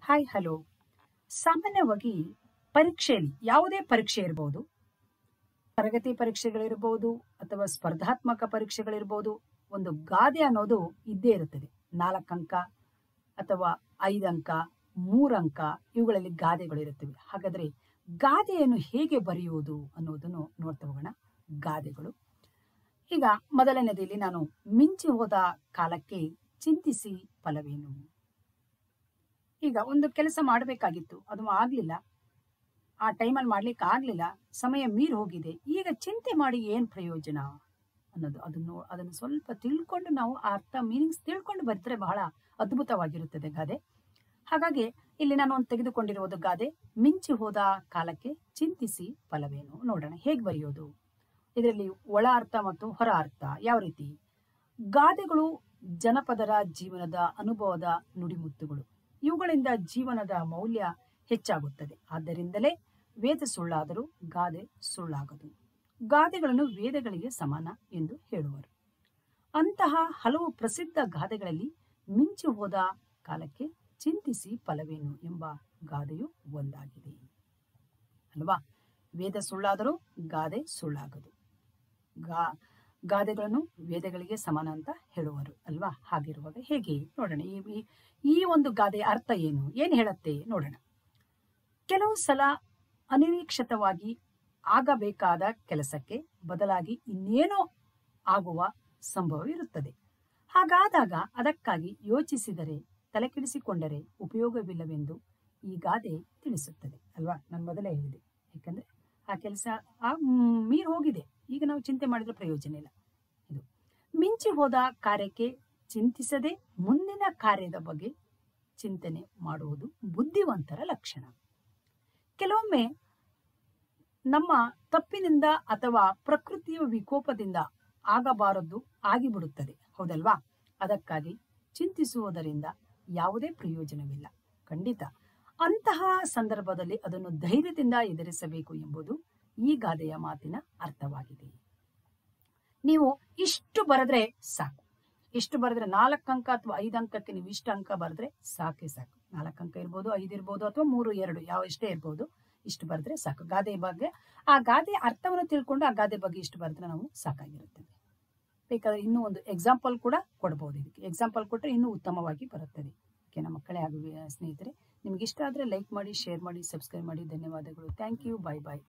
hi hello ಸಾಮಾನ್ಯವಾಗಿ ಪರೀಕ್ಷೆಯಲ್ಲಿ ಯಾವುದೇ ಪರೀಕ್ಷೆ ಇರಬಹುದು ತರಗತಿ ಪರೀಕ್ಷೆಗಳಿರಬಹುದು ಅಥವಾ ಸ್ಪರ್ಧಾತ್ಮಕ ಪರೀಕ್ಷೆಗಳಿರಬಹುದು ಒಂದು ಗಾದೆ ಅನ್ನೋದು ಇದ್ದೇ ಇರುತ್ತದೆ ನಾಲ್ಕು ಅಂಕ ಅಥವಾ ಐದು ಅಂಕ ಮೂರು ಅಂಕ ಇವುಗಳಲ್ಲಿ ಗಾದೆಗಳಿರುತ್ತವೆ ಹಾಗಾದ್ರೆ ಗಾದೆಯನ್ನು ಹೇಗೆ ಬರೆಯುವುದು ಅನ್ನೋದನ್ನು ನೋಡ್ತಾ ಹೋಗೋಣ ಗಾದೆಗಳು ಈಗ ಮೊದಲನೇದಲ್ಲಿ ನಾನು ಮಿಂಚಿ ಹೋದ ಕಾಲಕ್ಕೆ ಚಿಂತಿಸಿ ಫಲವೇನು ಈಗ ಒಂದು ಕೆಲಸ ಮಾಡಬೇಕಾಗಿತ್ತು ಅದು ಆಗ್ಲಿಲ್ಲ ಆ ಟೈಮಲ್ಲಿ ಮಾಡ್ಲಿಕ್ಕೆ ಆಗ್ಲಿಲ್ಲ ಸಮಯ ಮೀರಿ ಹೋಗಿದೆ ಈಗ ಚಿಂತೆ ಮಾಡಿ ಏನ್ ಪ್ರಯೋಜನ ಅನ್ನೋದು ಅದನ್ನು ಅದನ್ನು ಸ್ವಲ್ಪ ತಿಳ್ಕೊಂಡು ನಾವು ಆ ಅರ್ಥ ಮೀನಿಂಗ್ಸ್ ತಿಳ್ಕೊಂಡು ಬರೆದ್ರೆ ಬಹಳ ಅದ್ಭುತವಾಗಿರುತ್ತದೆ ಗಾದೆ ಹಾಗಾಗಿ ಇಲ್ಲಿ ನಾನು ಒಂದು ತೆಗೆದುಕೊಂಡಿರುವುದು ಗಾದೆ ಮಿಂಚಿ ಹೋದ ಕಾಲಕ್ಕೆ ಚಿಂತಿಸಿ ಫಲವೇನು ನೋಡೋಣ ಹೇಗೆ ಬರೆಯೋದು ಇದರಲ್ಲಿ ಒಳ ಅರ್ಥ ಮತ್ತು ಹೊರ ಅರ್ಥ ಯಾವ ರೀತಿ ಗಾದೆಗಳು ಜನಪದರ ಜೀವನದ ಅನುಭವದ ನುಡಿಮುತ್ತುಗಳು ಇವುಗಳಿಂದ ಜೀವನದ ಮೌಲ್ಯ ಹೆಚ್ಚಾಗುತ್ತದೆ ಆದ್ದರಿಂದಲೇ ವೇದ ಸುಳ್ಳಾದರೂ ಗಾದೆ ಸುಳ್ಳಾಗದು ಗಾದೆಗಳನ್ನು ವೇದಗಳಿಗೆ ಸಮಾನ ಎಂದು ಹೇಳುವರು ಅಂತಹ ಹಲವು ಪ್ರಸಿದ್ಧ ಗಾದೆಗಳಲ್ಲಿ ಮಿಂಚಿ ಹೋದ ಕಾಲಕ್ಕೆ ಚಿಂತಿಸಿ ಫಲವೇನು ಎಂಬ ಗಾದೆಯು ಒಂದಾಗಿದೆ ಅಲ್ವಾ ವೇದ ಸುಳ್ಳಾದರೂ ಗಾದೆ ಸುಳ್ಳಾಗದು ಗಾ ಗಾದೆಗಳನ್ನು ವೇದಗಳಿಗೆ ಸಮಾನ ಅಂತ ಹೇಳುವರು ಅಲ್ವಾ ಹಾಗಿರುವಾಗ ಹೇಗೆ ನೋಡೋಣ ಈ ಈ- ಈ ಒಂದು ಗಾದೆಯ ಅರ್ಥ ಏನು ಏನು ಹೇಳುತ್ತೆ ನೋಡೋಣ ಕೆಲವು ಸಲ ಅನಿರೀಕ್ಷಿತವಾಗಿ ಆಗಬೇಕಾದ ಕೆಲಸಕ್ಕೆ ಬದಲಾಗಿ ಇನ್ನೇನೋ ಆಗುವ ಸಂಭವ ಇರುತ್ತದೆ ಹಾಗಾದಾಗ ಅದಕ್ಕಾಗಿ ಯೋಚಿಸಿದರೆ ತಲೆಕೆಡಿಸಿಕೊಂಡರೆ ಉಪಯೋಗವಿಲ್ಲವೆಂದು ಈ ಗಾದೆ ತಿಳಿಸುತ್ತದೆ ಅಲ್ವಾ ನಾನು ಮೊದಲೇ ಹೇಳಿದೆ ಯಾಕಂದ್ರೆ ಆ ಕೆಲಸ ಆ ಮ್, ಮೀರ್ ಹೋಗಿದೆ ಈಗ ನಾವು ಚಿಂತೆ ಮಾಡಿದ್ರೆ ಪ್ರಯೋಜನ ಇಲ್ಲ ಇದು ಮಿಂಚಿ ಹೋದ ಕಾರ್ಯಕ್ಕೆ ಚಿಂತಿಸದೆ ಮುಂದಿನ ಕಾರ್ಯದ ಬಗ್ಗೆ ಚಿಂತನೆ ಮಾಡುವುದು ಬುದ್ಧಿವಂತರ ಲಕ್ಷಣ ಕೆಲವೊಮ್ಮೆ ನಮ್ಮ ತಪ್ಪಿನಿಂದ ಅಥವಾ ಪ್ರಕೃತಿಯ ವಿಕೋಪದಿಂದ ಆಗಬಾರದ್ದು ಆಗಿಬಿಡುತ್ತದೆ ಹೌದಲ್ವಾ ಅದಕ್ಕಾಗಿ ಚಿಂತಿಸುವುದರಿಂದ ಯಾವುದೇ ಪ್ರಯೋಜನವಿಲ್ಲ ಖಂಡಿತ ಅಂತಹ ಸಂದರ್ಭದಲ್ಲಿ ಅದನ್ನು ಧೈರ್ಯದಿಂದ ಎದುರಿಸಬೇಕು ಎಂಬುದು ಈ ಗಾದೆಯ ಮಾತಿನ ಅರ್ಥವಾಗಿದೆ ನೀವು ಇಷ್ಟು ಬರೆದ್ರೆ ಸಾಕು ಇಷ್ಟು ಬರೆದ್ರೆ ನಾಲ್ಕು ಅಂಕ ಅಥವಾ ಐದು ಅಂಕಕ್ಕೆ ನೀವು ಇಷ್ಟು ಅಂಕ ಬರೆದ್ರೆ ಸಾಕೇ ಸಾಕು ನಾಲ್ಕು ಅಂಕ ಇರ್ಬೋದು ಐದು ಇರ್ಬೋದು ಅಥವಾ ಮೂರು ಎರಡು ಯಾವ ಎಷ್ಟೇ ಇರ್ಬೋದು ಇಷ್ಟು ಬರೆದ್ರೆ ಸಾಕು ಗಾದೆ ಬಗ್ಗೆ ಆ ಗಾದೆ ಅರ್ಥವನ್ನು ತಿಳ್ಕೊಂಡು ಆ ಗಾದೆ ಬಗ್ಗೆ ಇಷ್ಟು ಬರೆದ್ರೆ ನಾವು ಸಾಕಾಗಿರುತ್ತದೆ ಬೇಕಾದ್ರೆ ಇನ್ನೂ ಒಂದು ಎಕ್ಸಾಂಪಲ್ ಕೂಡ ಕೊಡಬಹುದು ಇದಕ್ಕೆ ಎಕ್ಸಾಂಪಲ್ ಕೊಟ್ಟರೆ ಇನ್ನೂ ಉತ್ತಮವಾಗಿ ಬರುತ್ತದೆ ಓಕೆನಾ ಮಕ್ಕಳೇ ಹಾಗೂ ಸ್ನೇಹಿತರೆ ನಿಮ್ಗೆ ಇಷ್ಟ ಆದರೆ ಲೈಕ್ ಮಾಡಿ ಶೇರ್ ಮಾಡಿ ಸಬ್ಸ್ಕ್ರೈಬ್ ಮಾಡಿ ಧನ್ಯವಾದಗಳು ಥ್ಯಾಂಕ್ ಯು ಬಾಯ್ ಬಾಯ್